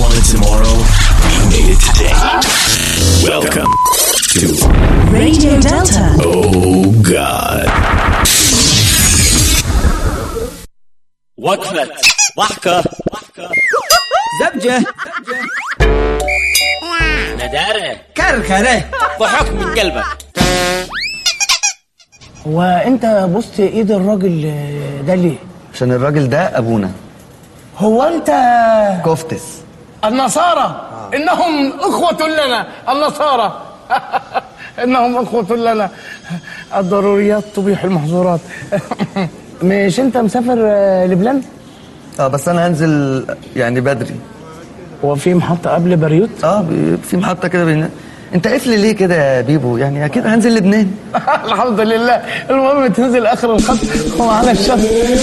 wanted tomorrow, we made it today. Welcome to Radio Delta. Oh God. وقفة ضحكة زبجة ندارة كركرة ضحك من قلبك وانت بصت ايد الراجل ده ليه؟ عشان الراجل ده ابونا هو انت كفتس النصارى انهم اخوة لنا النصارى انهم اخوة لنا الضروريات تبيح المحظورات مش انت مسافر آه، لبنان؟ اه بس انا هنزل يعني بدري هو في محطة قبل باريوت؟ اه بي- في محطه كده بين انت قفل ليه كده يا بيبو يعني اكيد هنزل لبنان الحمد لله المهم تنزل اخر الخط ومعانا الشط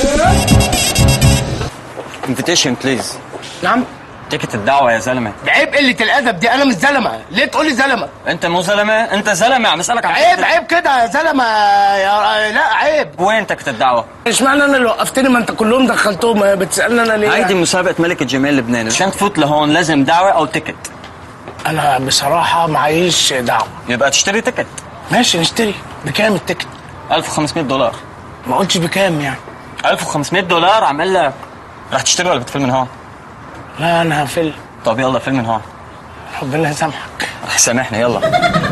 انفيتيشن بليز نعم تيكت الدعوه يا زلمه عيب قلة الأدب دي أنا مش زلمة، ليه تقول لي زلمة؟ انت مو زلمه انت زلمه عم اسالك عن عيب عيب كده يا زلمة يا لا عيب وين تيكت الدعوه اشمعنى أنا اللي وقفتني ما أنت كلهم دخلتهم بتسألني أنا ليه؟ هيدي مسابقه ملك الجمال لبنان عشان تفوت لهون لازم دعوه او تيكت أنا بصراحة معيش دعوة يبقى تشتري تيكت ماشي نشتري بكام التيكت؟ 1500 دولار ما قلتش بكام يعني 1500 دولار عم اقول لك رح تشتري ولا بتفل من هون لا أنا هفل طب يلا فيل من هون ربنا يسامحك رح سامحني يلا